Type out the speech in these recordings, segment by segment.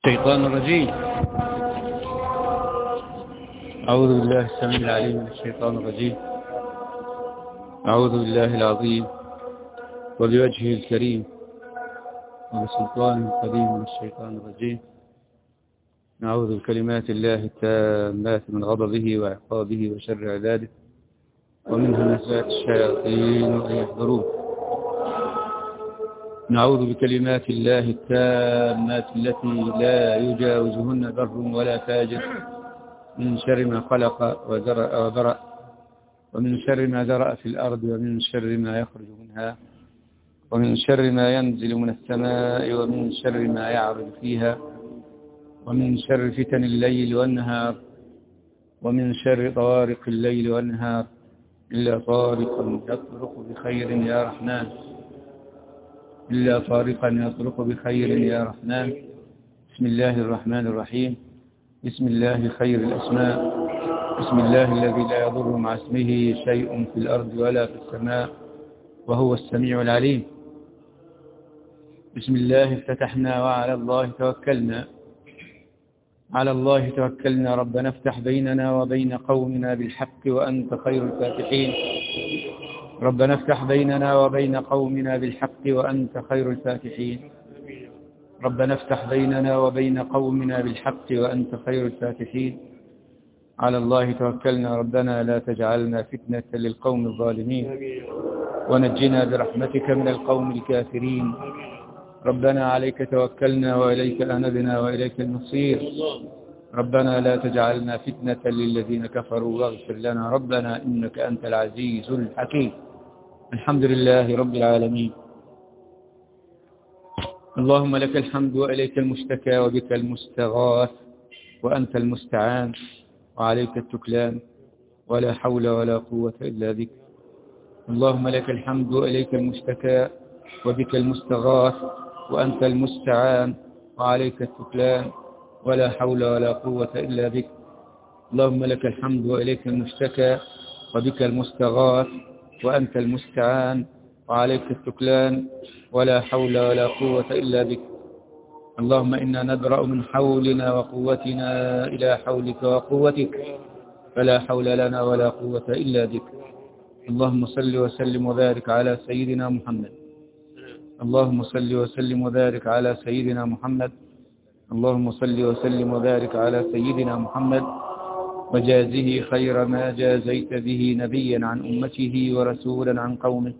الشيطان الرجيم أعوذ بالله السميع العليم من الشيطان الرجيم أعوذ بالله العظيم وبوجهه الكريم وبسلطان القديم من الشيطان الرجيم نعوذ بكلمات الله التامات من غضبه وعقابه وشر عباده ومن همسات الشياطين وأن يحضرون نعوذ بكلمات الله التامات التي لا يجاوزهن بر ولا فاجر من شر ما خلق وزرع وبرأ ومن شر ما ذرأ في الأرض ومن شر ما يخرج منها ومن شر ما ينزل من السماء ومن شر ما يعرض فيها ومن شر فتن الليل والنهار ومن شر طوارق الليل والنهار إلا طارقا يطرق بخير يا رحمن إلا طارقا يطرق بخير يا رحمن بسم الله الرحمن الرحيم بسم الله خير الأسماء بسم الله الذي لا يضر مع اسمه شيء في الأرض ولا في السماء وهو السميع العليم بسم الله افتتحنا وعلى الله توكلنا على الله توكلنا ربنا افتح بيننا وبين قومنا بالحق وأنت خير الفاتحين ربنا افتح بيننا وبين قومنا بالحق وأنت خير الفاتحين ربنا افتح بيننا وبين قومنا بالحق وأنت خير الفاتحين على الله توكلنا ربنا لا تجعلنا فتنة للقوم الظالمين ونجنا برحمتك من القوم الكافرين ربنا عليك توكلنا وإليك أنبنا وإليك المصير ربنا لا تجعلنا فتنة للذين كفروا واغفر لنا ربنا إنك أنت العزيز الحكيم الحمد لله رب العالمين اللهم لك الحمد وإليك المشتكى وبك المستغاث وأنت المستعان وعليك التكلان ولا حول ولا قوة إلا بك اللهم لك الحمد وإليك المشتكى وبك المستغاث وأنت المستعان وعليك التكلان ولا حول ولا قوة إلا بك اللهم لك الحمد وإليك المشتكى وبك المستغاث وأنت المستعان وعليك التكلان ولا حول ولا قوة إلا بك اللهم إنا نبرأ من حولنا وقوتنا إلى حولك وقوتك فلا حول لنا ولا قوة إلا بك اللهم صل وسلم وبارك على سيدنا محمد اللهم صل وسلم وبارك على سيدنا محمد اللهم صل وسلم وبارك على سيدنا محمد وجازه خير ما جازيت به نبيا عن أمته ورسولا عن قومه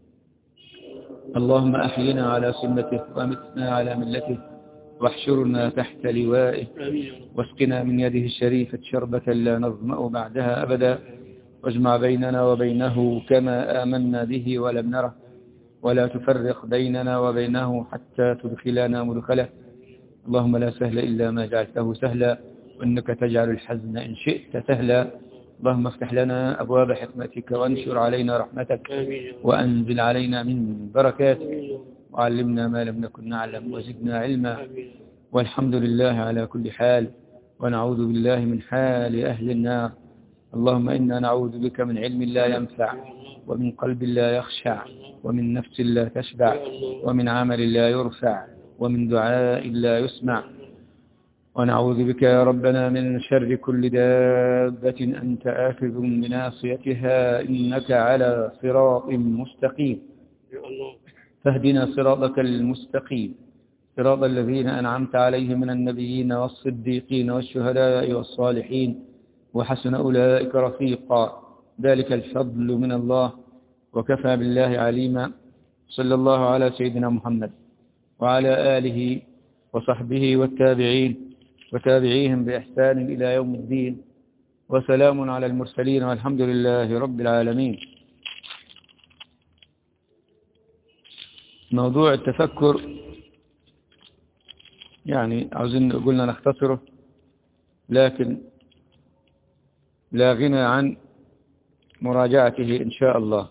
اللهم أحينا على سنته ومتنا على ملته واحشرنا تحت لوائه واسقنا من يده الشريفة شربة لا نظمأ بعدها أبدا واجمع بيننا وبينه كما آمنا به ولم نره ولا تفرق بيننا وبينه حتى تدخلنا مدخله اللهم لا سهل إلا ما جعلته سهلا وإنك تجعل الحزن إن شئت سهلا اللهم افتح لنا أبواب حكمتك وانشر علينا رحمتك وأنزل علينا من بركاتك وعلمنا ما لم نكن نعلم وزدنا علما والحمد لله على كل حال ونعوذ بالله من حال أهل النار اللهم إنا نعوذ بك من علم لا ينفع ومن قلب لا يخشع ومن نفس لا تشبع ومن عمل لا يرفع ومن دعاء لا يسمع ونعوذ بك يا ربنا من شر كل دابة أنت آخذ بناصيتها إنك على صراط مستقيم فاهدنا صراطك المستقيم صراط الذين أنعمت عليهم من النبيين والصديقين والشهداء والصالحين وحسن أولئك رفيقا ذلك الفضل من الله وكفى بالله عليما صلى الله على سيدنا محمد وعلى آله وصحبه والتابعين وتابعيهم بإحسان إلى يوم الدين وسلام على المرسلين والحمد لله رب العالمين موضوع التفكر يعني عاوزين قلنا نختصره لكن لا غنى عن مراجعته إن شاء الله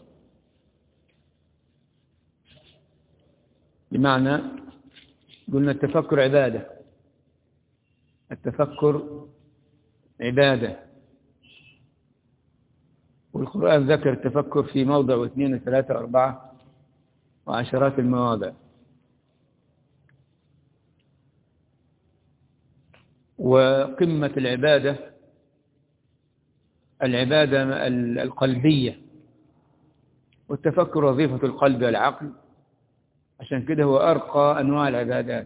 بمعنى قلنا التفكر عبادة التفكر عبادة والقرآن ذكر التفكر في موضع واثنين وثلاثة وأربعة وعشرات المواضع وقمة العبادة العبادة القلبية والتفكر وظيفة القلب والعقل عشان كده هو أرقى أنواع العبادات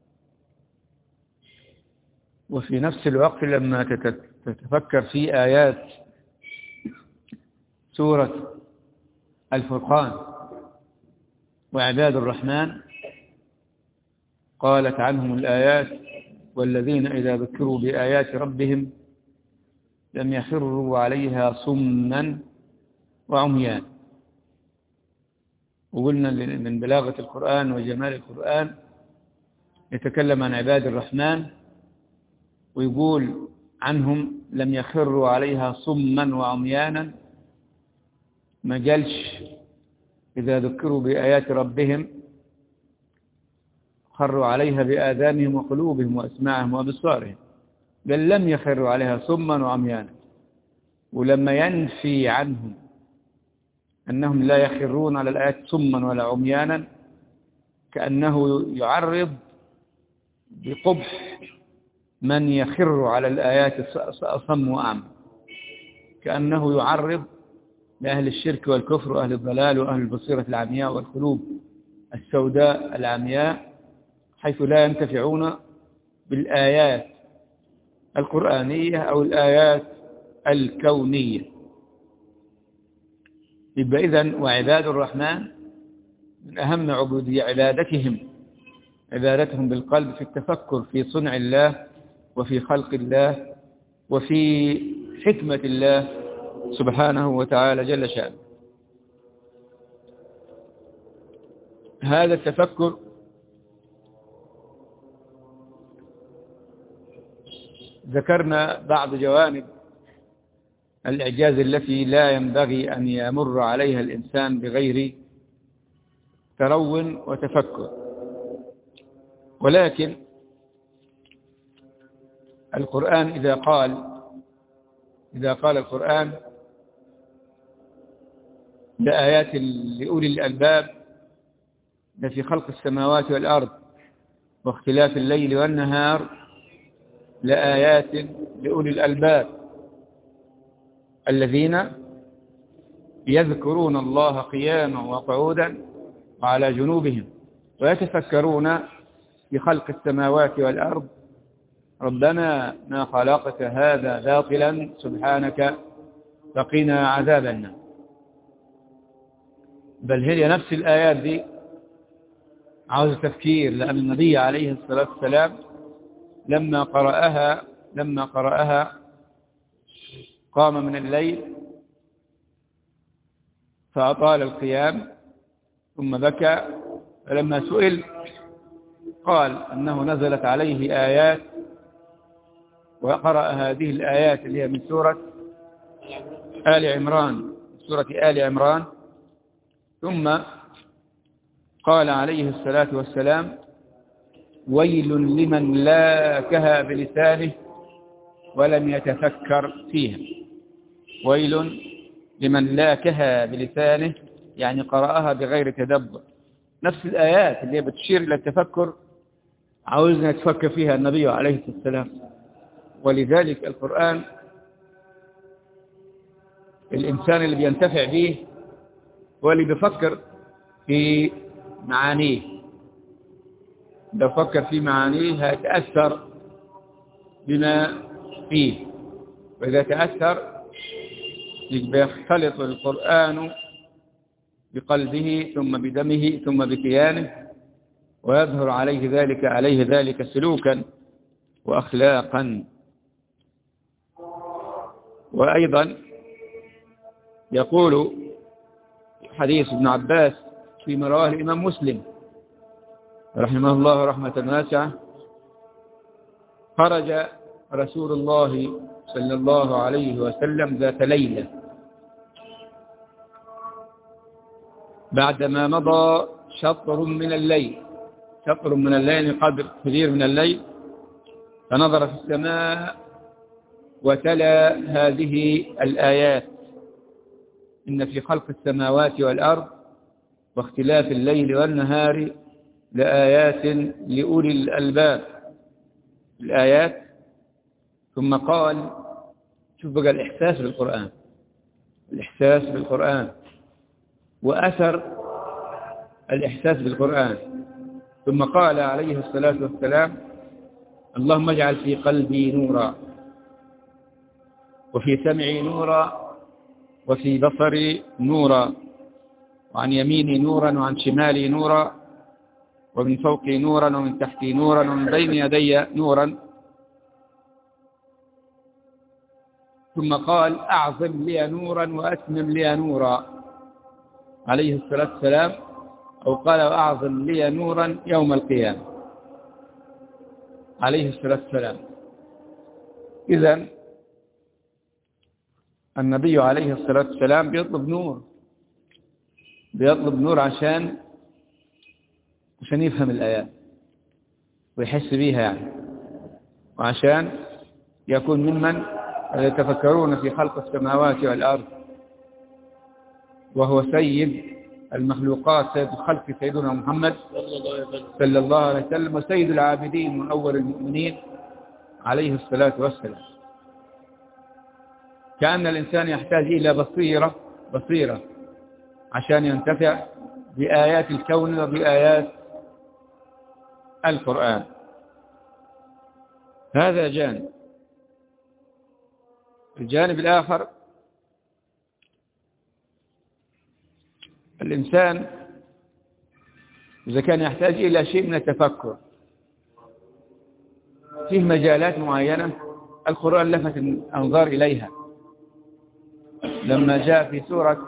وفي نفس الوقت لما تتفكر في آيات سورة الفرقان وعباد الرحمن قالت عنهم الآيات والذين إذا ذكروا بآيات ربهم لم يخروا عليها صما وعميان وقلنا من بلاغة القرآن وجمال القرآن يتكلم عن عباد الرحمن ويقول عنهم لم يخروا عليها صما وعميانا ما قالش إذا ذكروا بآيات ربهم خروا عليها بآذانهم وقلوبهم وأسماعهم وأبصارهم بل لم يخروا عليها صما وعميانا ولما ينفي عنهم أنهم لا يخرون على الآيات صما ولا عميانا كأنه يعرض بقبح من يخر على الآيات أصم وأعمى كأنه يعرض لأهل الشرك والكفر وأهل الضلال وأهل البصيرة العمياء والقلوب السوداء العمياء حيث لا ينتفعون بالآيات القرآنية أو الآيات الكونية يبقى إذن وعباد الرحمن من أهم عبودية عبادتهم عبادتهم بالقلب في التفكر في صنع الله وفي خلق الله وفي حكمة الله سبحانه وتعالى جل شأنه هذا التفكر ذكرنا بعض جوانب الإعجاز التي لا ينبغي أن يمر عليها الإنسان بغير ترون وتفكر ولكن القرآن إذا قال إذا قال القرآن لآيات لأولي الألباب لفي خلق السماوات والأرض واختلاف الليل والنهار لآيات لأولي الألباب الذين يذكرون الله قياما وقعودا وعلى جنوبهم ويتفكرون في خلق السماوات والأرض ربنا ما خلقت هذا باطلا سبحانك فقنا عذاب النار بل هي نفس الآيات دي عاوز تفكير لأن النبي عليه الصلاة والسلام لما قرأها لما قرأها قام من الليل فأطال القيام ثم بكى فلما سئل قال أنه نزلت عليه آيات وقرأ هذه الآيات اللي هي من سورة آل عمران سورة آل عمران ثم قال عليه الصلاة والسلام ويل لمن لاكها بلسانه ولم يتفكر فيها ويل لمن لاكها بلسانه يعني قرأها بغير تدبر نفس الآيات اللي بتشير إلى التفكر عاوزنا نتفكر فيها النبي عليه الصلاة والسلام ولذلك القرآن الإنسان اللي بينتفع به هو اللي بيفكر في معانيه لو فكر في معانيه هيتأثر بما فيه وإذا تأثر يختلط القرآن بقلبه ثم بدمه ثم بكيانه ويظهر عليه ذلك عليه ذلك سلوكا وأخلاقا وأيضا يقول حديث ابن عباس فيما رواه الإمام مسلم رحمه الله رحمة واسعة خرج رسول الله صلى الله عليه وسلم ذات ليلة بعدما مضى شطر من الليل شطر من الليل قدر كبير من الليل فنظر في السماء وتلا هذه الآيات إن في خلق السماوات والأرض واختلاف الليل والنهار لآيات لأولي الألباب الآيات ثم قال شوف بقى الإحساس بالقرآن الإحساس بالقرآن وأثر الإحساس بالقرآن ثم قال عليه الصلاة والسلام اللهم اجعل في قلبي نورا وفي سمعي نورا وفي بصري نورا وعن يميني نورا وعن شمالي نورا ومن فوقي نورا ومن تحتي نورا ومن بين يدي نورا ثم قال أعظم لي نورا وأتمم لي نورا عليه الصلاة والسلام أو قال وأعظم لي نورا يوم القيامة عليه الصلاة والسلام إذا النبي عليه الصلاة والسلام بيطلب نور بيطلب نور عشان عشان يفهم الآيات ويحس بيها يعني وعشان يكون ممن يتفكرون في خلق السماوات والأرض وهو سيد المخلوقات سيد الخلق سيدنا محمد صلى الله عليه وسلم وسيد العابدين وأول المؤمنين عليه الصلاة والسلام كأن الإنسان يحتاج إلى بصيرة بصيرة عشان ينتفع بآيات الكون وبآيات القرآن هذا جانب الجانب الآخر الإنسان إذا كان يحتاج إلى شيء من التفكر فيه مجالات معينة القرآن لفت الأنظار إليها لما جاء في سورة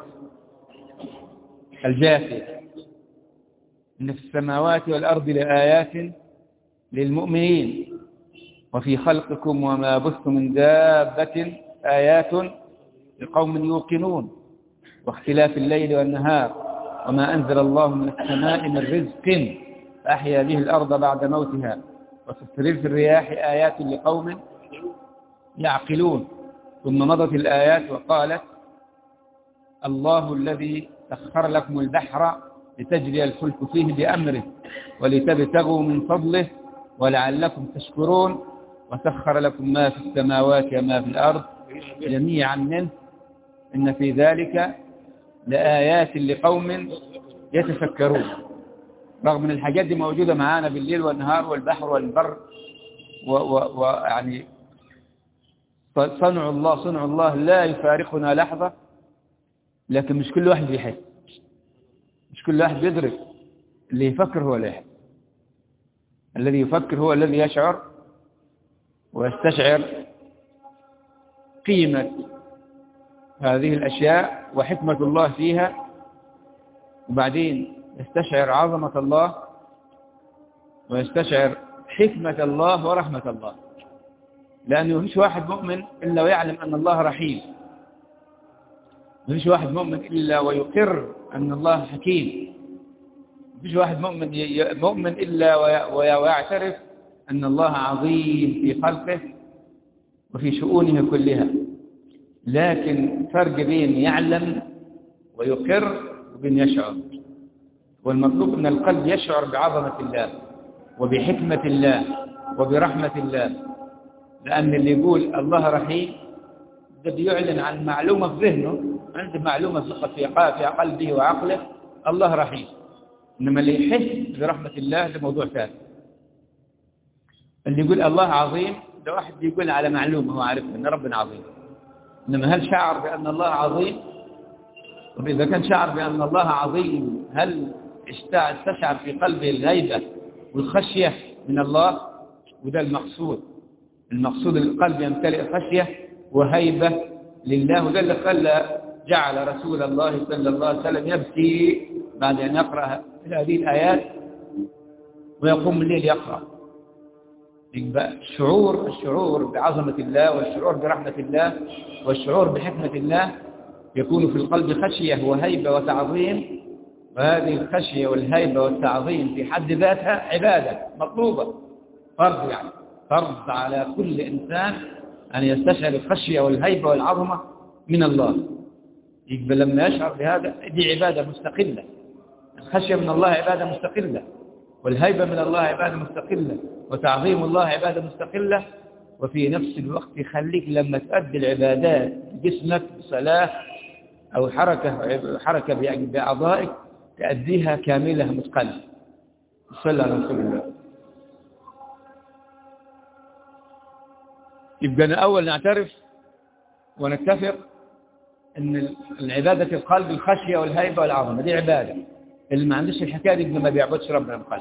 الجاثية إن في السماوات والأرض لآيات للمؤمنين وفي خلقكم وما بث من دابة آيات لقوم يوقنون واختلاف الليل والنهار وما أنزل الله من السماء من رزق فأحيا به الأرض بعد موتها وتصريف الرياح آيات لقوم يعقلون ثم مضت الآيات وقالت الله الذي سخر لكم البحر لتجري الفلك فيه بأمره ولتبتغوا من فضله ولعلكم تشكرون وسخر لكم ما في السماوات وما في الأرض جميعا منه إن في ذلك لآيات لقوم يتفكرون رغم ان الحاجات دي موجودة معانا بالليل والنهار والبحر والبر ويعني صنع الله صنع الله لا يفارقنا لحظة لكن مش كل واحد بيحس مش كل واحد بيدرك اللي يفكر هو اللي يحس الذي يفكر هو الذي يشعر ويستشعر قيمة هذه الأشياء وحكمة الله فيها وبعدين يستشعر عظمة الله ويستشعر حكمة الله ورحمة الله لأنه مفيش واحد مؤمن إلا ويعلم أن الله رحيم مفيش واحد مؤمن إلا ويقر أن الله حكيم مفيش واحد مؤمن مؤمن إلا ويعترف أن الله عظيم في خلقه وفي شؤونه كلها لكن فرق بين يعلم ويقر وبين يشعر والمطلوب أن القلب يشعر بعظمة الله وبحكمة الله وبرحمة الله لأن اللي يقول الله رحيم ده بيعلن عن معلومة في ذهنه عنده معلومة ثقة في قلبه وعقله الله رحيم إنما اللي يحس برحمة الله ده موضوع ثاني اللي يقول الله عظيم ده واحد يقول على معلومة هو عارف أن ربنا عظيم إنما هل شعر بأن الله عظيم وإذا كان شعر بأن الله عظيم هل استشعر في قلبه الغيبة والخشية من الله وده المقصود المقصود القلب يمتلئ خشية وهيبة لله وده اللي خلى جعل رسول الله صلى الله عليه وسلم يبكي بعد أن يقرأ هذه الآيات ويقوم الليل يقرأ الشعور الشعور بعظمة الله والشعور برحمة الله والشعور بحكمة الله يكون في القلب خشية وهيبة وتعظيم وهذه الخشية والهيبة والتعظيم في حد ذاتها عبادة مطلوبة فرض يعني فرض على كل إنسان أن يستشعر الخشية والهيبة والعظمة من الله يقبل لما يشعر بهذا دي عبادة مستقلة الخشية من الله عبادة مستقلة والهيبة من الله عبادة مستقلة وتعظيم الله عبادة مستقلة وفي نفس الوقت يخليك لما تؤدي العبادات جسمك صلاة أو حركة حركة بأعضائك تأديها كاملة متقنة صلى على رسول الله يبقى أول نعترف ونتفق أن العبادة القلب الخشية والهيبة والعظمة دي عبادة اللي ما عندوش الحكاية دي ما بيعبدش ربنا القلب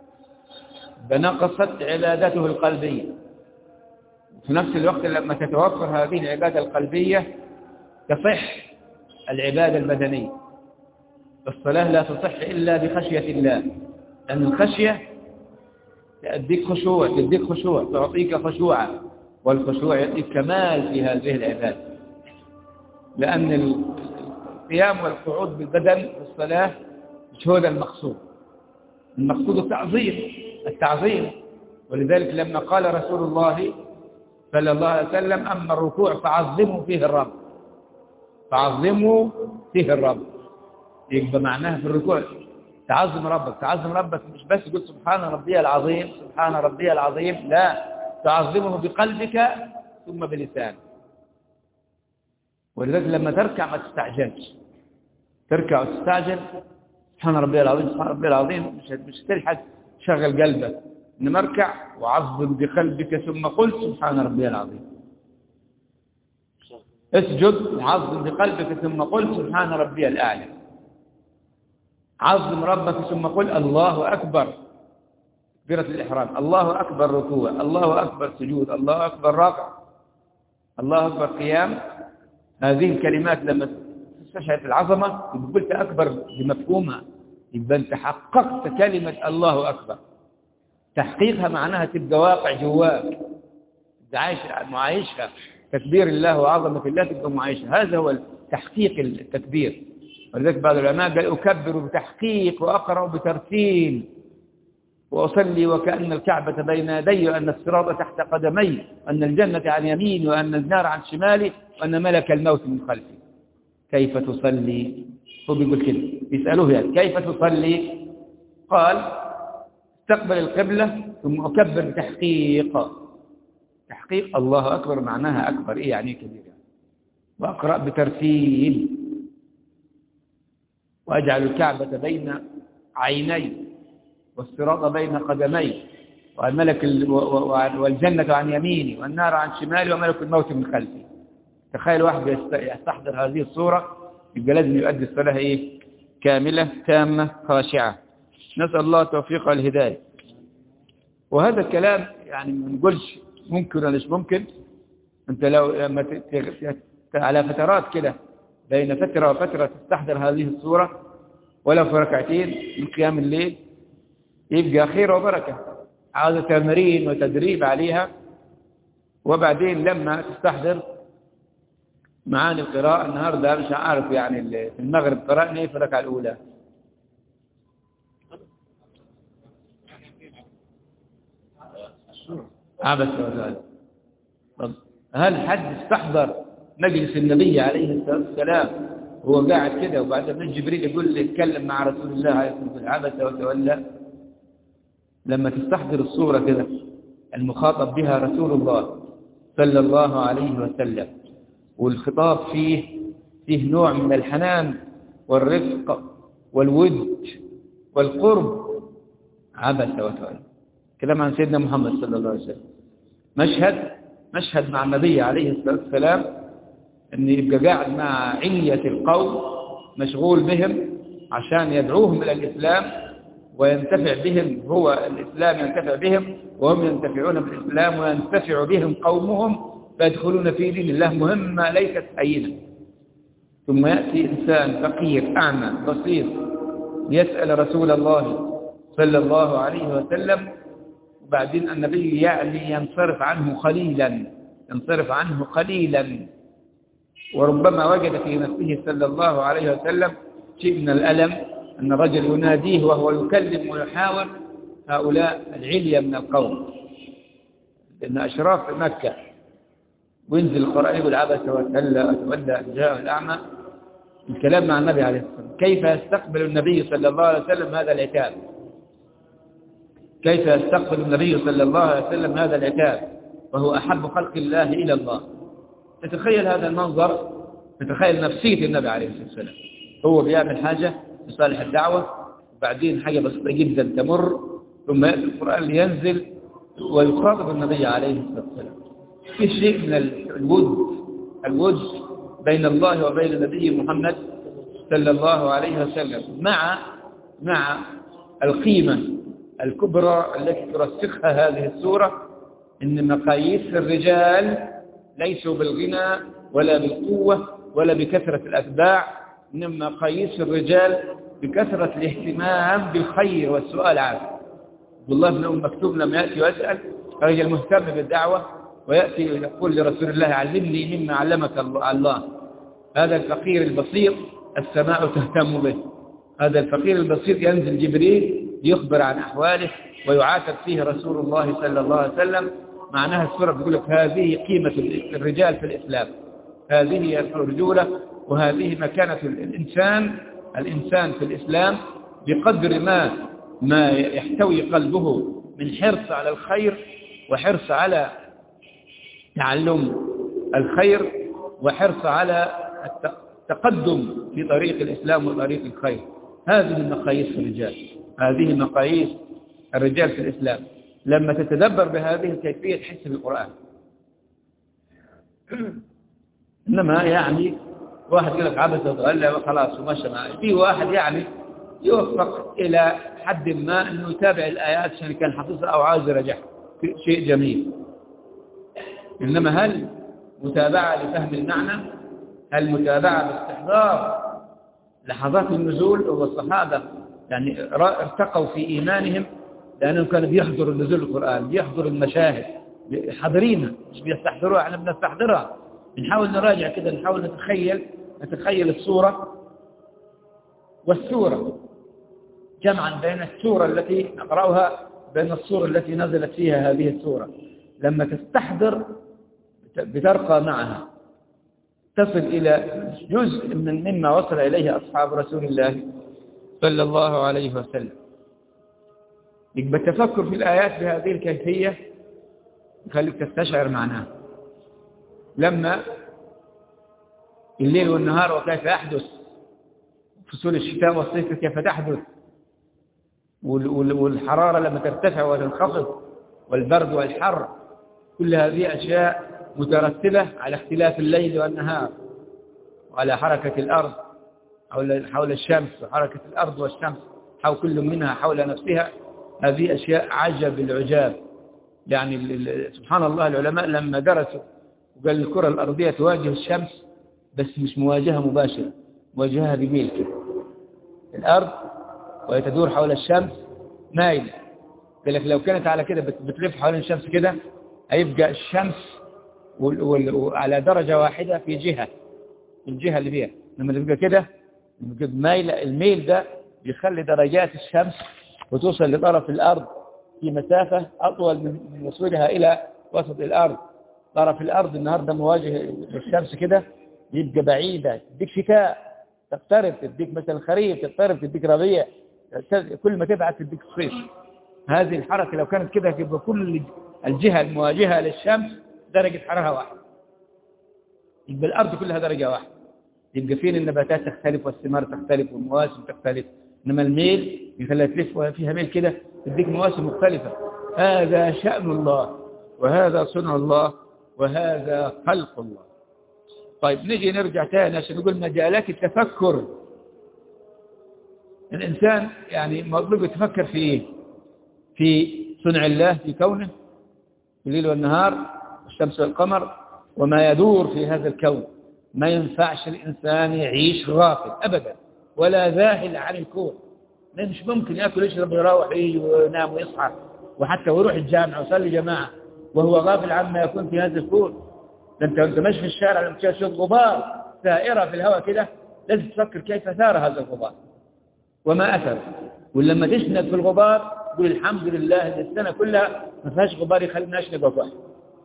بنقصت عبادته القلبية في نفس الوقت لما تتوفر هذه العبادة القلبية تصح العبادة البدنية الصلاة لا تصح إلا بخشية الله لأن الخشية تأديك خشوع تديك خشوع تعطيك خشوعا والخشوع يأتيك كمال في هذه العبادة لأن القيام والقعود بالبدن في الصلاة مش هو ده المقصود المقصود التعظيم التعظيم ولذلك لما قال رسول الله صلى الله عليه وسلم أما الركوع فعظموا فيه الرب فعظموا فيه الرب يبقى معناها في الركوع تعظم ربك تعظم ربك مش بس تقول سبحان ربي العظيم سبحان ربي العظيم لا تعظمه بقلبك ثم بلسانك ولذلك لما تركع ما تستعجلش تركع وتستعجل سبحان ربي العظيم سبحان ربي العظيم مش مش تلحق تشغل قلبك انما اركع وعظم بقلبك ثم قل سبحان ربي العظيم اسجد وعظم بقلبك ثم قل سبحان ربي الأعلى عظم ربك ثم قل الله أكبر كبيرة الإحرام الله أكبر ركوع الله أكبر سجود الله أكبر ركع الله أكبر قيام هذه الكلمات لما تستشعر العظمة يبقى قلت أكبر بمفهومها يبقى أنت حققت كلمة الله أكبر تحقيقها معناها تبقى واقع جواك عايش معايشها تكبير الله وعظمة الله تبقى معايشة هذا هو تحقيق التكبير ولذلك بعض العلماء قال أكبر بتحقيق وأقرأ بترتيل وأصلي وكأن الكعبة بين يدي وأن الصراط تحت قدمي وأن الجنة عن يميني وأن النار عن شمالي وأن ملك الموت من خلفي كيف تصلي هو بيقول كده يسألوه يعني كيف تصلي قال استقبل القبلة ثم أكبر بتحقيق تحقيق الله أكبر معناها أكبر إيه يعني كبير يعني. وأقرأ بترتيل وأجعل الكعبة بين عيني والصراط بين قدمي والملك والجنة عن يميني والنار عن شمالي وملك الموت من خلفي تخيل واحد يستحضر هذه الصورة يبقى لازم يؤدي الصلاة إيه كاملة تامة خاشعة نسأل الله توفيق الهداية وهذا الكلام يعني ما نقولش ممكن ولا مش ممكن انت لو لما على فترات كده بين فترة وفترة تستحضر هذه الصورة ولو في ركعتين من قيام الليل يبقى خير وبركة عاوزة تمرين وتدريب عليها وبعدين لما تستحضر معاني القراءة النهاردة مش عارف يعني في المغرب قرأنا ايه في الركعة الأولى عبس وزال طب هل حد استحضر مجلس النبي عليه الصلاة والسلام هو قاعد كده وبعد من جبريل يقول لي اتكلم مع رسول الله عليه الصلاة والسلام عبس وتولى لما تستحضر الصورة كده المخاطب بها رسول الله صلى الله عليه وسلم والخطاب فيه فيه نوع من الحنان والرفق والود والقرب عبس وتولى كلام عن سيدنا محمد صلى الله عليه وسلم مشهد مشهد مع النبي عليه الصلاة والسلام أن يبقى قاعد مع علية القوم مشغول بهم عشان يدعوهم إلى الإسلام وينتفع بهم هو الإسلام ينتفع بهم وهم ينتفعون بالإسلام وينتفع بهم قومهم فيدخلون في دين الله مهمة ليست هينة ثم يأتي إنسان فقير أعمى بسيط يسأل رسول الله صلى الله عليه وسلم وبعدين النبي يعني ينصرف عنه قليلا ينصرف عنه قليلا وربما وجد في نفسه صلى الله عليه وسلم شيء من الألم أن الرجل يناديه وهو يكلم ويحاور هؤلاء العليا من القوم لأن أشراف مكة وينزل القرآن يقول عبس وتولى وتولى أن جاءه الأعمى الكلام مع النبي عليه الصلاة والسلام كيف يستقبل النبي صلى الله عليه وسلم هذا العتاب كيف يستقبل النبي صلى الله عليه وسلم هذا العتاب وهو أحب خلق الله إلى الله تتخيل هذا المنظر تتخيل نفسية النبي عليه الصلاة والسلام هو بيعمل حاجة لصالح الدعوة وبعدين حاجة بسيطة جدا تمر ثم يأتي القرآن لينزل ويخاطب النبي عليه الصلاة والسلام في شيء من الود الود بين الله وبين النبي محمد صلى الله عليه وسلم مع مع القيمة الكبرى التي ترسخها هذه السورة إن مقاييس الرجال ليسوا بالغنى ولا بالقوة ولا بكثرة الأتباع إنما مقاييس الرجال بكثرة الاهتمام بالخير والسؤال عنه عبد الله بن أم مكتوب لما يأتي ويسأل رجل مهتم بالدعوة ويأتي ويقول لرسول الله علمني مما علمك الله هذا الفقير البسيط السماء تهتم به هذا الفقير البسيط ينزل جبريل يخبر عن أحواله ويعاتب فيه رسول الله صلى الله عليه وسلم معناها السورة بيقول لك هذه قيمة الرجال في الإسلام هذه هي الرجولة وهذه مكانة الإنسان الإنسان في الإسلام بقدر ما ما يحتوي قلبه من حرص على الخير وحرص على تعلم الخير وحرص على التقدم في طريق الإسلام وطريق الخير هذه مقاييس الرجال هذه مقاييس الرجال في الإسلام لما تتدبر بهذه الكيفية تحس بالقرآن إنما يعني واحد يقول لك عبث وتولى وخلاص ومشى معه في واحد يعني يوفق إلى حد ما أنه يتابع الآيات عشان كان حافظها أو عاوز يرجعها شيء جميل إنما هل متابعة لفهم المعنى هل متابعة باستحضار لحظات النزول والصحابة يعني ارتقوا في إيمانهم لأنهم كانوا بيحضروا نزول القرآن بيحضروا المشاهد حاضرينها مش بيستحضروها احنا بنستحضرها بنحاول نراجع كده نحاول نتخيل نتخيل الصورة والسورة جمعا بين السورة التي نقرأها بين الصورة التي نزلت فيها هذه السورة لما تستحضر بترقى معها تصل إلى جزء من مما وصل إليه أصحاب رسول الله صلى الله عليه وسلم يبقى التفكر في الآيات بهذه الكيفية يخليك تستشعر معناها لما الليل والنهار وكيف يحدث فصول الشتاء والصيف كيف تحدث والحرارة لما ترتفع وتنخفض والبرد والحر كل هذه أشياء مترتبة على اختلاف الليل والنهار وعلى حركة الأرض حول حول الشمس وحركة الأرض والشمس حول كل منها حول نفسها هذه أشياء عجب العجاب يعني سبحان الله العلماء لما درسوا وقال الكرة الأرضية تواجه الشمس بس مش مواجهة مباشرة مواجهة بميل كده الأرض وهي تدور حول الشمس مايلة قال لك لو كانت على كده بتلف حول الشمس كده هيبقى الشمس وعلى درجة واحدة في جهة الجهة اللي فيها لما تبقى كده مايل الميل ده بيخلي درجات الشمس وتوصل لطرف الأرض في مسافة أطول من وصولها إلى وسط الأرض طرف الأرض النهاردة مواجه للشمس كده يبقى بعيدة تديك شتاء تقترب تديك مثلا خريف تقترب تديك ربيع كل ما تبعد تديك صيف هذه الحركة لو كانت كده يبقى كل الجهة المواجهة للشمس درجة حرارة واحدة يبقى الأرض كلها درجة واحدة يبقى فين النباتات تختلف والثمار تختلف والمواسم تختلف إنما الميل يخليها تلف فيها ميل كده تديك مواسم مختلفة هذا شأن الله وهذا صنع الله وهذا خلق الله طيب نجي نرجع تاني عشان نقول مجالات التفكر الإنسان يعني مطلوب يتفكر في إيه في صنع الله في كونه في الليل والنهار الشمس والقمر وما يدور في هذا الكون ما ينفعش الإنسان يعيش غافل أبدا ولا ذاهل عن الكون مش ممكن يأكل يشرب ويروح ويجي وينام ويصحى وحتى ويروح الجامعة ويصلي جماعة وهو غافل عما يكون في هذا الكون ده انت وانت ماشي في الشارع لما تشوف غبار ثائرة في الهواء كده لازم تفكر كيف ثار هذا الغبار وما أثر ولما تشنق في الغبار تقول الحمد لله ان السنة كلها ما فيهاش غبار يخلينا نشنق واحد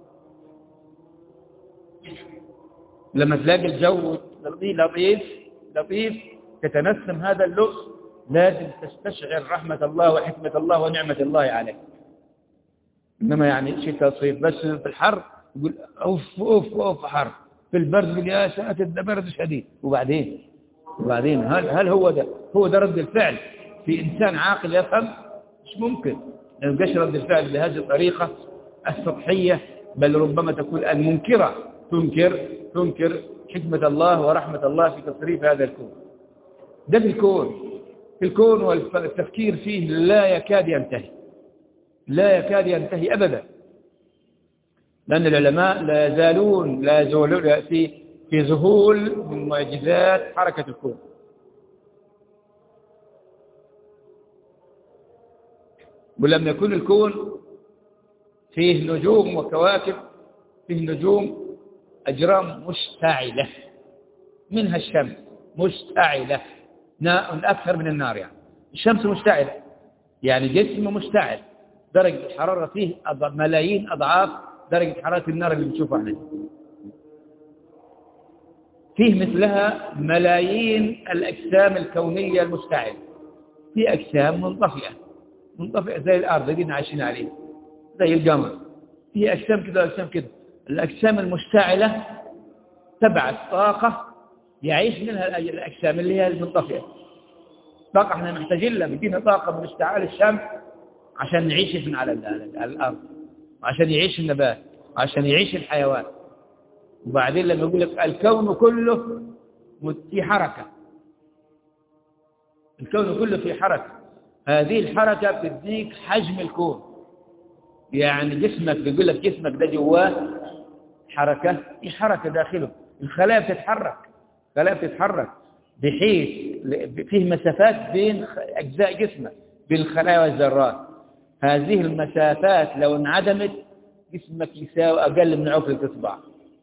لما تلاقي الجو لطيف لطيف تتنسم هذا اللطف لازم تستشعر رحمة الله وحكمة الله ونعمة الله عليك إنما يعني شتاء صيف بس في الحر يقول أوف أوف أوف حر في البرد يقول يا ساتر ده برد شديد وبعدين وبعدين هل هل هو ده هو ده رد الفعل في إنسان عاقل يفهم مش ممكن ما يبقاش رد الفعل بهذه الطريقة السطحية بل ربما تكون المنكرة تنكر تنكر حكمة الله ورحمة الله في تصريف هذا الكون ده في الكون في الكون والتفكير فيه لا يكاد ينتهي لا يكاد ينتهي أبدا لأن العلماء لا يزالون لا يزولون في في ذهول من معجزات حركة الكون ولم يكن الكون فيه نجوم وكواكب فيه نجوم أجرام مشتعلة منها الشمس مشتعلة أكثر من النار يعني الشمس مشتعلة يعني جسم مشتعل درجة الحرارة فيه ملايين أضعاف درجة حرارة النار اللي بنشوفها احنا فيه مثلها ملايين الأجسام الكونية المشتعلة في أجسام منطفئة منطفئة زي الأرض اللي عايشين عليها زي القمر في أجسام كده وأجسام كده الأجسام المشتعلة تبعث طاقة يعيش منها الأجسام اللي هي المنطفئة طاقة احنا محتاجين لها بدينا طاقة من اشتعال الشمس عشان نعيش من على الأرض وعشان يعيش النبات وعشان يعيش الحيوان وبعدين لما يقول لك الكون كله في حركة الكون كله في حركة هذه الحركة بتديك حجم الكون يعني جسمك بيقول لك جسمك ده جواه حركة في حركة داخله الخلايا بتتحرك الخلايا بتتحرك بحيث فيه مسافات بين أجزاء جسمك بين الخلايا والذرات هذه المسافات لو انعدمت جسمك يساوي أقل من عقل الإصبع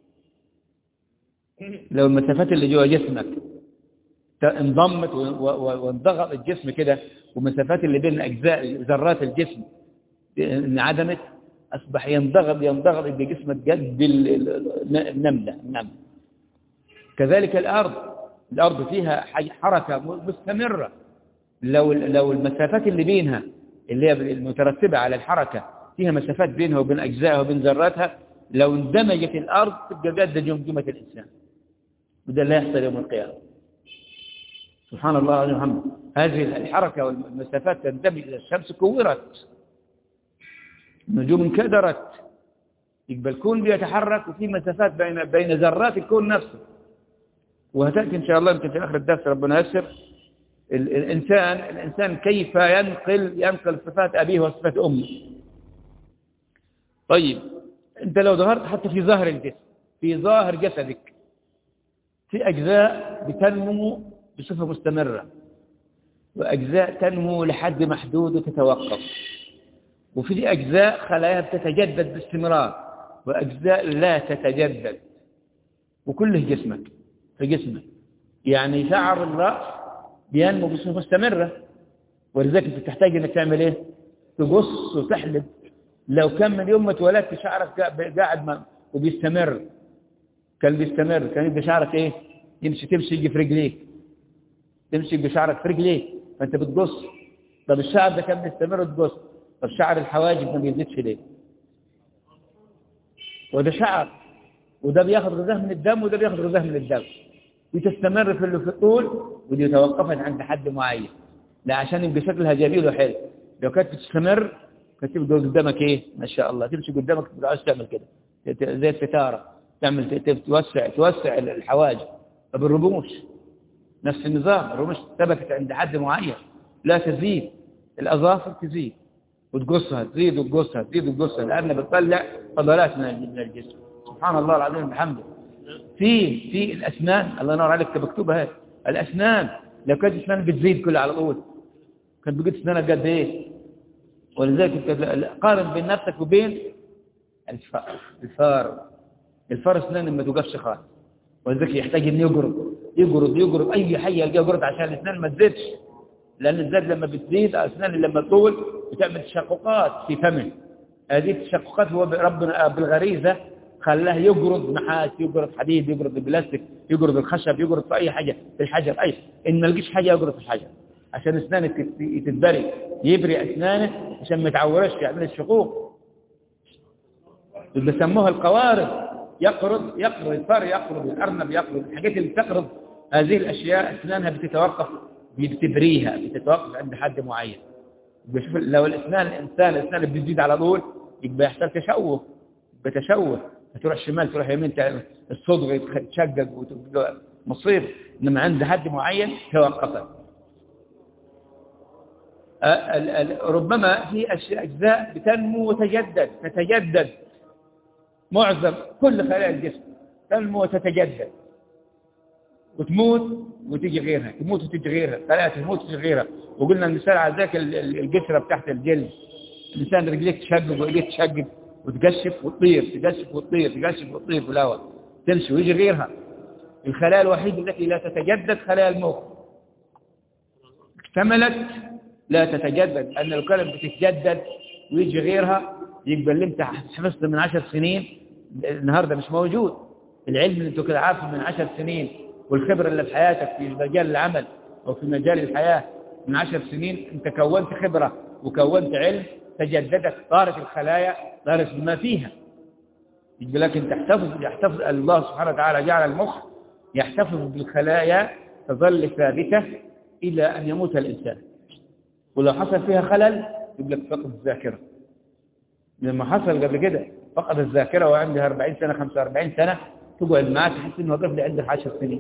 لو المسافات اللي جوا جسمك انضمت وانضغط الجسم كده والمسافات اللي بين أجزاء ذرات الجسم انعدمت أصبح ينضغط ينضغط يبقى جسمك قد النملة النمل كذلك الأرض الأرض فيها حركة مستمرة لو لو المسافات اللي بينها اللي هي المترتبة على الحركة فيها مسافات بينها وبين أجزائها وبين ذراتها لو اندمجت الأرض تبقى قد جمجمة الإنسان وده لا يحصل يوم القيامة سبحان الله عليه محمد هذه الحركة والمسافات تندمج إلى الشمس كورت النجوم انكدرت يبقى الكون بيتحرك وفي مسافات بين بين ذرات الكون نفسه وهتأتي إن شاء الله يمكن في آخر الدرس ربنا يسر الإنسان الإنسان كيف ينقل ينقل صفات أبيه وصفات أمه طيب أنت لو ظهرت حتى في ظاهر الجسم في ظاهر جسدك في أجزاء بتنمو بصفة مستمرة وأجزاء تنمو لحد محدود وتتوقف وفي أجزاء خلاياها بتتجدد باستمرار وأجزاء لا تتجدد وكله جسمك في جسمك يعني شعر الرأس بينمو بصفة مستمرة ولذلك انت تحتاج انك تعمل ايه تقص وتحلب لو كان من يوم ما اتولدت شعرك قاعد ما وبيستمر كان بيستمر كان يبقى شعرك ايه يمشي تمشي يجي في رجليك تمشي بشعرك في رجليك فانت بتقص طب الشعر ده كان بيستمر تقص طب شعر الحواجب ما بيزيدش ليه وده شعر وده بياخد غذاء من الدم وده بياخد غذاء من الدم وتستمر في اللي في الطول ودي توقفت عند حد معين لا عشان يبقى شكلها جميل وحلو لو كانت تستمر كانت تبقى قدامك ايه ما شاء الله تمشي قدامك ما عايز تعمل كده زي الستاره تعمل توسع توسع الحواجب طب الرموش نفس النظام الرموش ثبتت عند حد معين لا تزيد الأظافر تزيد وتقصها تزيد وتقصها تزيد وتقصها لأنها بتطلع فضلات من الجسم سبحان الله العظيم بحمده في في الأسنان الله ينور عليك مكتوبة هاي الأسنان لو كانت أسنان بتزيد كلها على طول كانت بقيت أسنانك قد إيه ولذلك قارن بين نفسك وبين الفار الفار الفار أسنان ما توقفش خالص ولذلك يحتاج انه يقرض يقرض يقرض اي حي يلقاه يقرض عشان الاسنان ما تزيدش لان الزاد لما بتزيد الاسنان لما تطول بتعمل تشققات في فمه هذه التشققات هو ربنا بالغريزه خلاه يقرض نحاس يقرض حديد يقرض البلاستيك يقرض الخشب يقرض في اي حاجه في الحجر اي ان ما لقيش حاجه يقرض في الحجر عشان اسنانك تتبري يبري اسنانه عشان ما يتعورش يعمل الشقوق اللي بيسموها القوارض يقرض يقرض الفار يقرض الأرنب يقرض الحاجات اللي بتقرض هذه الأشياء أسنانها بتتوقف بتبريها بتتوقف عند حد معين بشوف لو الأسنان الإنسان الأسنان بتزيد على طول يبقى يحصل تشوه بتشوه تروح شمال تروح يمين الصدغ يتشقق وتبقى مصير إنما عند حد معين توقفت ربما في أجزاء بتنمو وتجدد تتجدد معظم كل خلايا الجسم تنمو وتتجدد وتموت وتيجي غيرها تموت وتيجي غيرها خلايا تموت وتيجي غيرها وقلنا المثال على ذاك القشره بتاعت الجلد الانسان رجليك تشقق وايديك تشقق وتقشف وتطير تقشف وتطير تقشف وتطير في الهواء تمشي ويجي غيرها الخلايا الوحيده التي لا تتجدد خلايا المخ اكتملت لا تتجدد أن لو كانت بتتجدد ويجي غيرها يبقى اللي انت حفظته من عشر سنين النهاردة مش موجود العلم اللي انت كده عارفه من عشر سنين والخبرة اللي في حياتك في مجال العمل أو في مجال الحياة من عشر سنين انت كونت خبرة وكونت علم تجددت طارت الخلايا طارت بما فيها يقول لك انت تحتفظ يحتفظ الله سبحانه وتعالى جعل المخ يحتفظ بالخلايا تظل ثابتة إلى أن يموت الإنسان ولو حصل فيها خلل يقول لك فقد الذاكرة لما حصل قبل كده فقد الذاكرة وعنده 40 سنة 45 سنة تقعد معاه تحس انه وقف لي عنده 10 سنين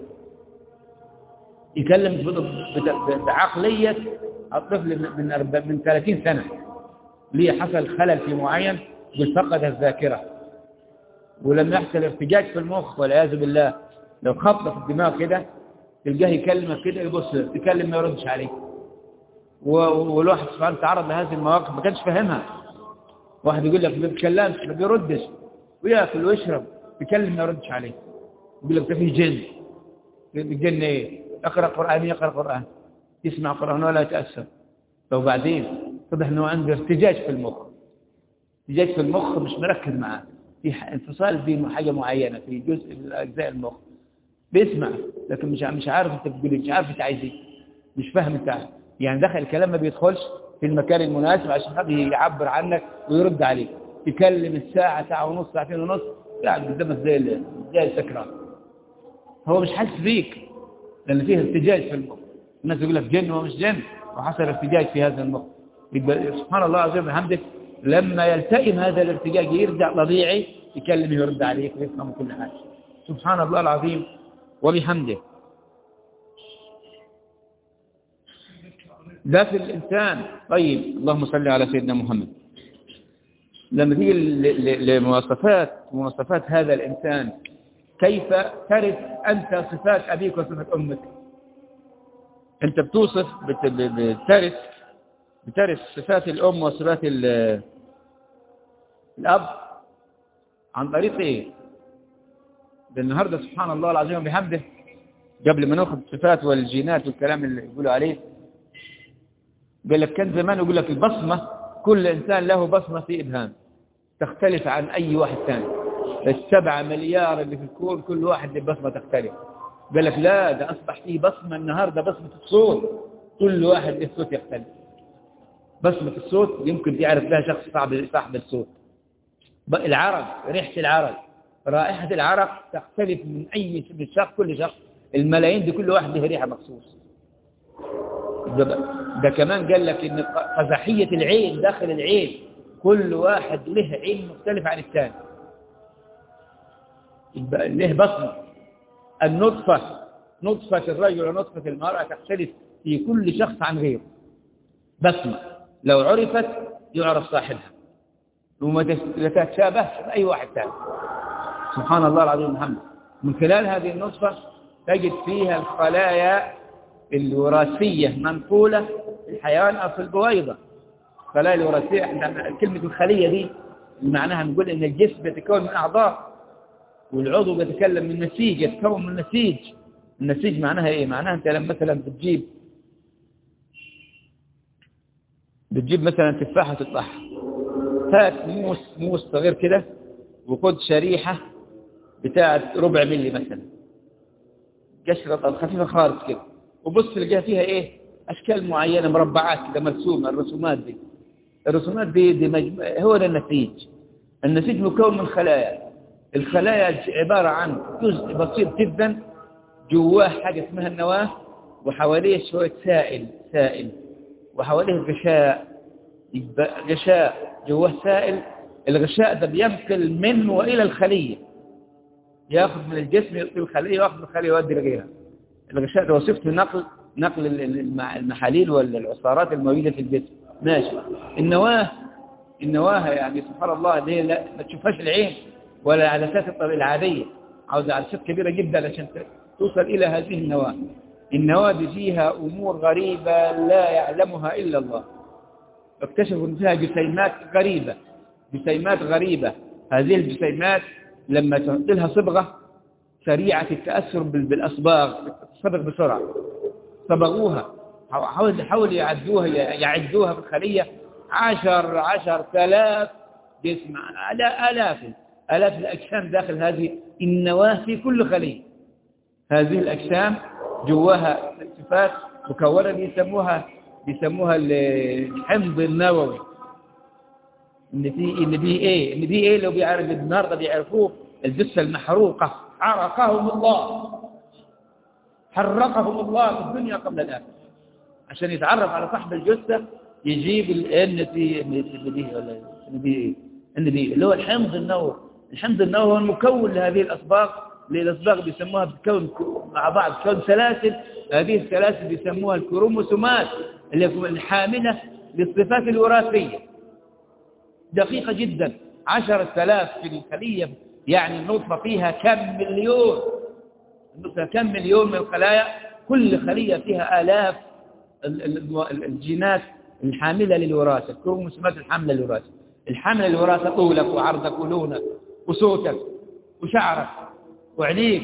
يكلم بعقلية الطفل من من 30 سنة ليه حصل خلل في معين فقد الذاكرة ولما يحصل ارتجاج في المخ والعياذ بالله لو خبط في الدماغ كده تلقاه يكلمك كده يبص تكلم ما يردش عليك والواحد سبحانه تعرض لهذه المواقف ما كانش فاهمها واحد يقول لك ما بيتكلمش ما بيردش وياكل ويشرب بيكلم ما يردش عليه يقول لك ده فيه جن الجن ايه اقرا قران يقرا قران يسمع قران ولا يتاثر وبعدين اتضح انه عنده ارتجاج في المخ ارتجاج في المخ مش مركز معاه في انفصال في حاجه معينه في جزء من اجزاء المخ بيسمع لكن مش مش عارف انت بتقول مش عارف انت عايز ايه مش فاهم انت يعني دخل الكلام ما بيدخلش في المكان المناسب عشان حد يعبر عنك ويرد عليك يكلم الساعة ساعة ونص ساعتين ونص قاعد قدامك زي زي السكران هو مش حاسس بيك لأن فيه ارتجاج في المخ الناس يقول لك جن ومش جن وحصل ارتجاج في هذا المخ يبقى سبحان الله عظيم وبحمده لما يلتئم هذا الارتجاج يرجع طبيعي يكلم يرد عليك ويفهم كل حاجة سبحان الله العظيم وبحمده ده في الإنسان طيب اللهم صل على سيدنا محمد لما تيجي لمواصفات مواصفات هذا الإنسان كيف ترث أنت صفات أبيك وصفات أمك أنت بتوصف بترث بترث صفات الأم وصفات الأب عن طريق إيه ده النهاردة سبحان الله العظيم وبحمده قبل ما ناخذ الصفات والجينات والكلام اللي يقولوا عليه قال لك كان زمان يقول لك البصمة كل إنسان له بصمة في إبهام تختلف عن أي واحد ثاني السبعة مليار اللي في الكون كل واحد له بصمة تختلف قال لك لا ده أصبح فيه بصمة النهاردة بصمة الصوت كل واحد له صوت يختلف بصمة الصوت يمكن تعرف لها شخص صاحب صاحب الصوت العرق ريحة العرق رائحة العرق تختلف من أي من شخص كل شخص الملايين دي كل واحد له ريحة مخصوص ده كمان قال لك ان قزحية العين داخل العين كل واحد له عين مختلف عن الثاني له بصمة النطفة نطفة الرجل ونطفة المرأة تختلف في كل شخص عن غيره بصمة لو عرفت يعرف صاحبها وما تتشابهش بأي واحد ثاني سبحان الله العظيم محمد من خلال هذه النطفة تجد فيها الخلايا الوراثية منقولة في الحيوان أو في البويضة الخلايا الوراثية كلمة الخلية دي معناها نقول إن الجسم بيتكون من أعضاء والعضو بيتكلم من نسيج يتكون من نسيج النسيج معناها إيه؟ معناها أنت لما مثلا بتجيب بتجيب مثلا تفاحة تطلعها هات موس موس صغير كده وخد شريحة بتاعت ربع ملي مثلا قشرة خفيفة خالص كده وبص تلقاها فيها ايه اشكال معينه مربعات كده مرسومه الرسومات دي الرسومات دي, دي مجم... هو ده النسيج النسيج مكون من خلايا الخلايا عبارة عن جزء بسيط جدا جواه حاجة اسمها النواة وحواليه شوية سائل سائل وحواليه غشاء غشاء جواه سائل الغشاء ده بينقل من وإلى الخلية ياخذ من الجسم يلقي الخلية وياخذ من الخلية يودي لغيرها الغشاء ده وصفته نقل نقل المحاليل والعصارات الموجودة في الجسم ماشي النواة النواة يعني سبحان الله دي لا ما تشوفهاش العين ولا العدسات العادية عاوزة عدسات كبيرة جدا عشان توصل إلى هذه النواة النواة دي فيها أمور غريبة لا يعلمها إلا الله اكتشفوا ان فيها جسيمات غريبة جسيمات غريبة هذه الجسيمات لما تحط لها صبغة سريعة التأثر بالأصباغ تصبغ بسرعة صبغوها حاول حاول يعدوها يعدوها في الخلية عشر عشر ثلاث جسم آلاف آلاف الأجسام داخل هذه النواة في كل خلية هذه الأجسام جواها صفات مكونة بيسموها بيسموها الحمض النووي ان في ان في ايه ان في ايه لو بيعرف النهارده بيعرفوه الجثه المحروقه عرقهم الله حرقهم الله في الدنيا قبل الاخره عشان يتعرف على صاحب الجثه يجيب الان تي ان دي ولا ان دي ان دي اللي هو الحمض النووي الحمض النووي هو المكون لهذه الاصباغ للاصباغ بيسموها بتكون مع بعض تكون سلاسل هذه السلاسل بيسموها الكروموسومات اللي هي الحاملة للصفات الوراثية دقيقة جدا عشرة آلاف في الخلية يعني النطفة فيها كم مليون النطفة كم مليون من الخلايا كل خلية فيها آلاف الجينات الحاملة للوراثة الكروموسومات الحاملة للوراثة الحاملة للوراثة طولك وعرضك ولونك وصوتك وشعرك وعينيك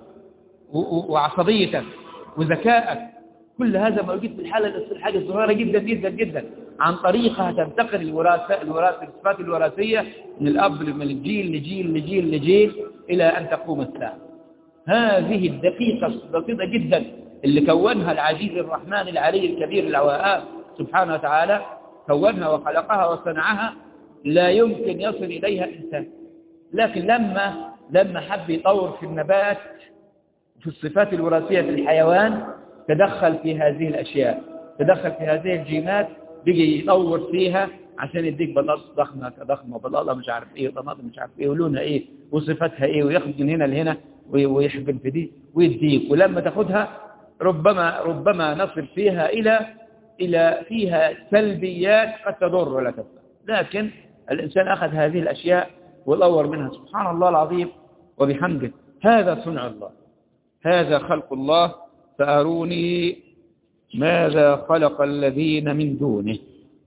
وعصبيتك وذكائك كل هذا موجود في الحالة الحاجة الصغيرة جدا جدا جدا عن طريقها تنتقل الوراثة الوراثة الصفات الوراثية من الأب من الجيل لجيل لجيل لجيل إلى أن تقوم الساعة هذه الدقيقة البسيطة جدا اللي كونها العزيز الرحمن العلي الكبير العواء سبحانه وتعالى كونها وخلقها وصنعها لا يمكن يصل إليها إنسان لكن لما لما حب يطور في النبات في الصفات الوراثية في الحيوان تدخل في هذه الأشياء تدخل في هذه الجينات بيجي يطور فيها عشان يديك بطاطس ضخمة ضخمة بطاطا مش عارف ايه وطماطم مش عارف ايه ولونها ايه وصفتها ايه وياخد من هنا لهنا ويحقن في دي ويديك ولما تاخدها ربما ربما نصل فيها إلى إلى فيها سلبيات قد تضر ولا تنفع لكن الإنسان أخذ هذه الأشياء وطور منها سبحان الله العظيم وبحمده هذا صنع الله هذا خلق الله فأروني ماذا خلق الذين من دونه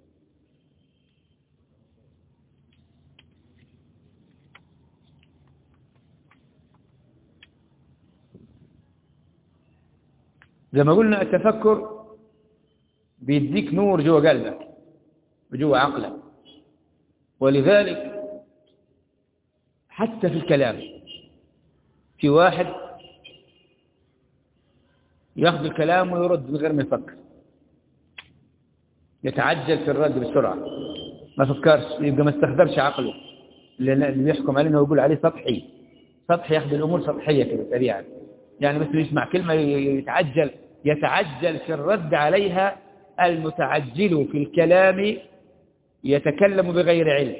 زي ما قلنا التفكر بيديك نور جوا قلبك وجوا عقلك ولذلك حتى في الكلام في واحد ياخذ الكلام ويرد من غير ما يفكر يتعجل في الرد بسرعة ما فكرش يبقى ما استخدمش عقله اللي يحكم عليه انه يقول عليه سطحي سطحي ياخذ الامور سطحيه كده سريعا يعني بس يسمع كلمه يتعجل يتعجل في الرد عليها المتعجل في الكلام يتكلم بغير علم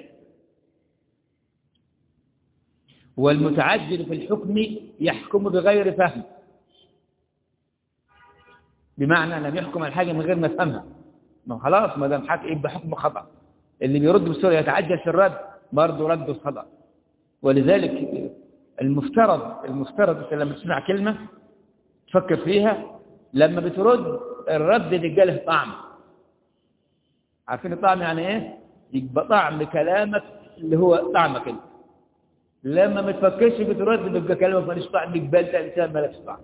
والمتعجل في الحكم يحكم بغير فهم بمعنى لم يحكم الحاجة من غير ما يفهمها ما خلاص ما دام حكم يبقى حكم خطأ اللي بيرد بسرعة يتعجل في الرد برضه رد خطأ ولذلك المفترض المفترض لما تسمع كلمة تفكر فيها لما بترد الرد بيبقى له طعم عارفين الطعم يعني ايه يبقى طعم كلامك اللي هو طعمك انت لما ما تفكرش بترد بيبقى كلامك ماليش طعم يبقى انت انسان مالكش طعم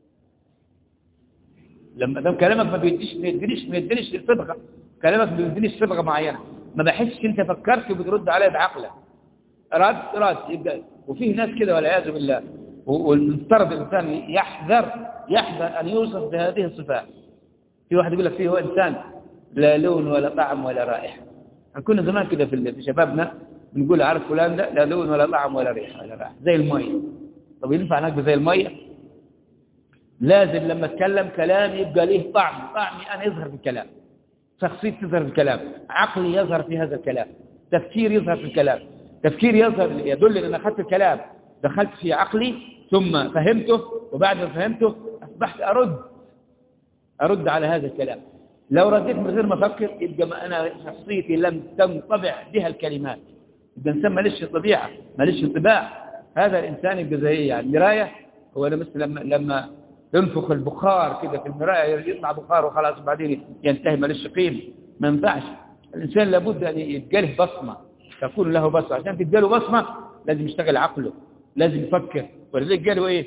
لما دام كلامك ما بيديش ما يدينيش ما يدينيش الصبغه كلامك ما بيدينيش صبغه معينه ما بحسش انت فكرت وبترد عليا بعقلك رد رد يبقى وفيه ناس كده والعياذ بالله والمفترض الانسان يحذر يحذر ان يوصف بهذه الصفات في واحد يقول لك فيه هو انسان لا لون ولا طعم ولا رائحه كنا زمان كده في في شبابنا بنقول عارف فلان ده لا لون ولا طعم ولا ريحة ولا رائحة زي المية طب ينفع نقبل زي المية لازم لما اتكلم كلام يبقى ليه طعم طعمي أنا يظهر في الكلام شخصيتي تظهر في الكلام عقلي يظهر في هذا الكلام تفكير يظهر في الكلام تفكير يظهر يدل ان انا اخذت الكلام دخلت في عقلي ثم فهمته وبعد ما فهمته اصبحت ارد ارد على هذا الكلام لو رديت من غير ما افكر يبقى ما انا شخصيتي لم تنطبع بها الكلمات يبقى الانسان ماليش طبيعه ماليش انطباع هذا الانسان يبقى زي يعني مرايه هو انا مثل لما لما ينفخ البخار كده في المرايه يطلع بخار وخلاص بعدين ينتهي ماليش قيمه ما ينفعش الانسان لابد ان يبقى له بصمه تكون له بصمه عشان تبقى له بصمه لازم يشتغل عقله لازم يفكر ولذلك قالوا ايه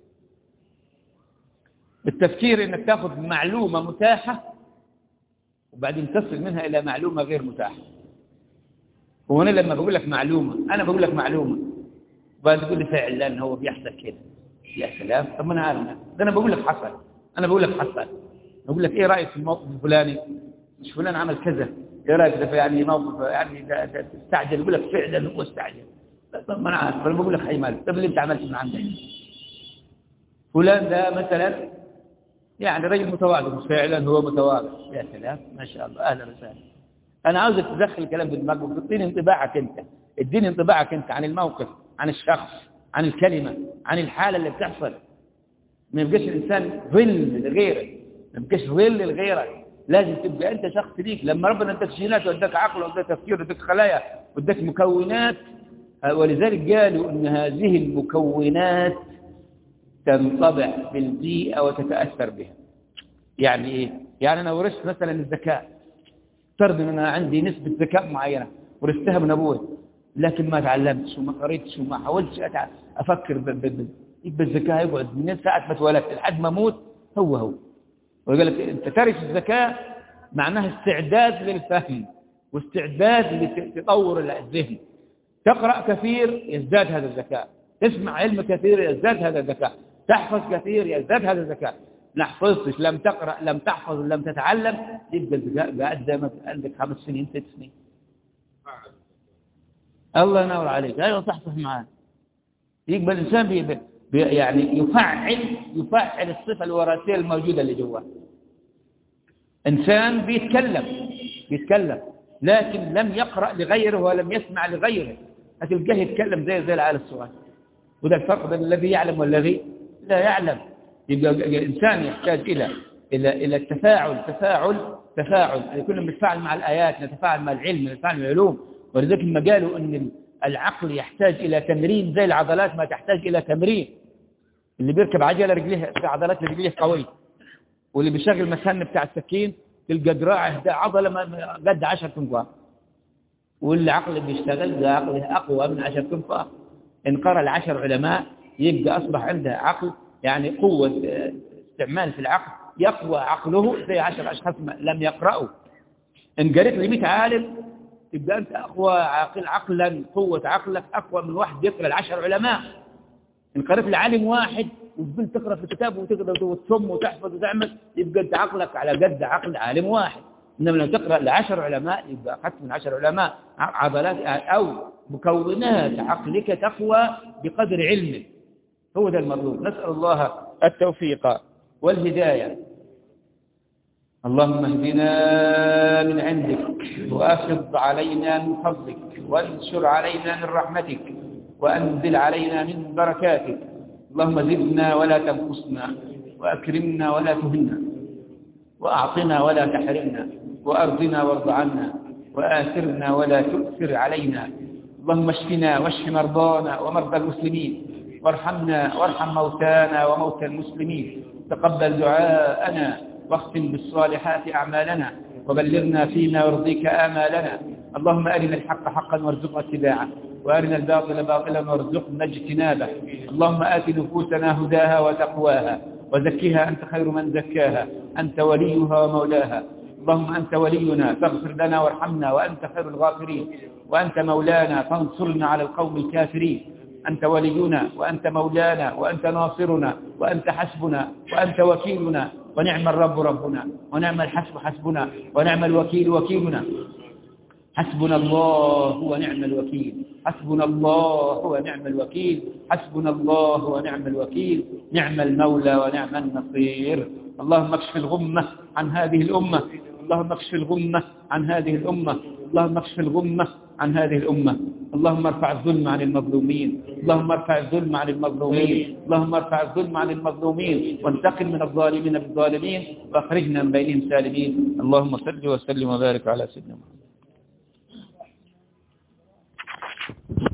التفكير انك تاخذ معلومه متاحه وبعدين تصل منها الى معلومه غير متاحه وهنا لما بقول لك معلومه انا بقول لك معلومه وبعدين تقول لي فعلا هو بيحصل كده يا سلام طب ما انا عارف ده انا بقول لك حصل انا بقول لك حصل بقول لك ايه رايك في الموقف الفلاني مش فلان عمل كذا ايه رايك ده في يعني موقف يعني ده ده تستعجل يقول لك فعلا هو استعجل طب ما انا عارف انا بقول لك اي مال طب اللي انت عملت من عندك فلان ده مثلا يعني رجل متواضع فعلا هو متواضع يا سلام ما شاء الله اهلا وسهلا انا عاوزك تدخل الكلام في دماغك وتديني انطباعك انت اديني انطباعك انت عن الموقف عن الشخص عن الكلمه عن الحاله اللي بتحصل ما يبقاش الانسان ظل لغيرك ما يبقاش ظل لغيرك لازم تبقى انت شخص ليك لما ربنا اداك جينات واداك عقل واداك تفكير واداك خلايا واداك مكونات ولذلك قالوا ان هذه المكونات تنطبع في البيئة وتتأثر بها يعني ايه يعني انا ورثت مثلا الذكاء افترض ان انا عندي نسبة ذكاء معينة ورثتها من ابوي لكن ما تعلمتش وما قريتش وما حاولتش افكر يبقى الذكاء يقعد من ساعة ما اتولدت لحد ما اموت هو هو ويقول لك انت ترث الذكاء معناها استعداد للفهم واستعداد لتطور الذهن تقرأ كثير يزداد هذا الذكاء تسمع علم كثير يزداد هذا الذكاء تحفظ كثير يزداد هذا الذكاء لا حفظتش لم تقرأ لم تحفظ لم تتعلم يبقى الذكاء قاعد زي ما عندك خمس سنين ست سنين الله ينور عليك ايوه صح صح معاه يبقى الانسان بي بي يعني يفعل يفعل الصفه الوراثيه الموجوده اللي جواه انسان بيتكلم بيتكلم لكن لم يقرأ لغيره ولم يسمع لغيره هتلقاه يتكلم زي زي العيال الصغير وده الفرق بين الذي يعلم والذي لا يعلم يبقى الإنسان يحتاج إلى إلى إلى التفاعل تفاعل تفاعل يعني كنا بنتفاعل مع الآيات نتفاعل مع العلم نتفاعل مع العلوم ولذلك لما قالوا أن العقل يحتاج إلى تمرين زي العضلات ما تحتاج إلى تمرين اللي بيركب عجلة رجليه عضلات رجليه قوية واللي بيشغل مسن بتاع السكين تلقى دراعه ده عضلة قد 10 تنفار واللي عقله بيشتغل ده عقله أقوى من 10 تنفار إن قرأ العشر علماء يبقى أصبح عنده عقل يعني قوة استعمال في العقل يقوى عقله زي عشر أشخاص لم يقرأوا إن قريت لي 100 عالم تبقى أنت أقوى عقل عقلا قوة عقلك أقوى من واحد يقرأ العشر علماء إن قرأت لعالم واحد وتقول تقرأ في الكتاب وتقرأ وتصم وتحفظ وتعمل يبقى أنت عقلك على قد عقل عالم واحد إنما لو تقرأ لعشر علماء يبقى أخذت من عشر علماء عضلات أو مكونات عقلك تقوى بقدر علمك هو ده المطلوب نسأل الله التوفيق والهداية اللهم اهدنا من عندك وأفض علينا من فضلك وانشر علينا من رحمتك وأنزل علينا من بركاتك اللهم زدنا ولا تنقصنا وأكرمنا ولا تهنا وأعطنا ولا تحرمنا وأرضنا وارض عنا وآثرنا ولا تؤثر علينا اللهم اشفنا واشف مرضانا ومرضى المسلمين وارحمنا وارحم موتانا وموتى المسلمين تقبل دعاءنا واختم بالصالحات أعمالنا وبلغنا فيما يرضيك آمالنا اللهم أرنا الحق حقا وارزقنا اتباعه وأرنا الباطل باطلا وارزقنا اجتنابه اللهم آت نفوسنا هداها وتقواها وزكها أنت خير من زكاها أنت وليها ومولاها اللهم أنت ولينا فاغفر لنا وارحمنا وأنت خير الغافرين وأنت مولانا فانصرنا على القوم الكافرين أنت ولينا وأنت مولانا وأنت ناصرنا وأنت حسبنا وأنت وكيلنا ونعم الرب ربنا ونعم الحسب حسبنا ونعم الوكيل وكيلنا حسبنا الله ونعم الوكيل حسبنا الله ونعم الوكيل حسبنا الله ونعم الوكيل نعم المولى ونعم النصير اللهم اكشف الغمة عن هذه الأمة اللهم اكشف الغمة عن هذه الأمة اللهم اكشف الغمة عن هذه الأمة اللهم ارفع الظلم عن المظلومين اللهم ارفع الظلم عن المظلومين اللهم ارفع الظلم عن المظلومين وانتقم من الظالمين بالظالمين واخرجنا من بينهم سالمين اللهم صل وسلم وبارك على سيدنا محمد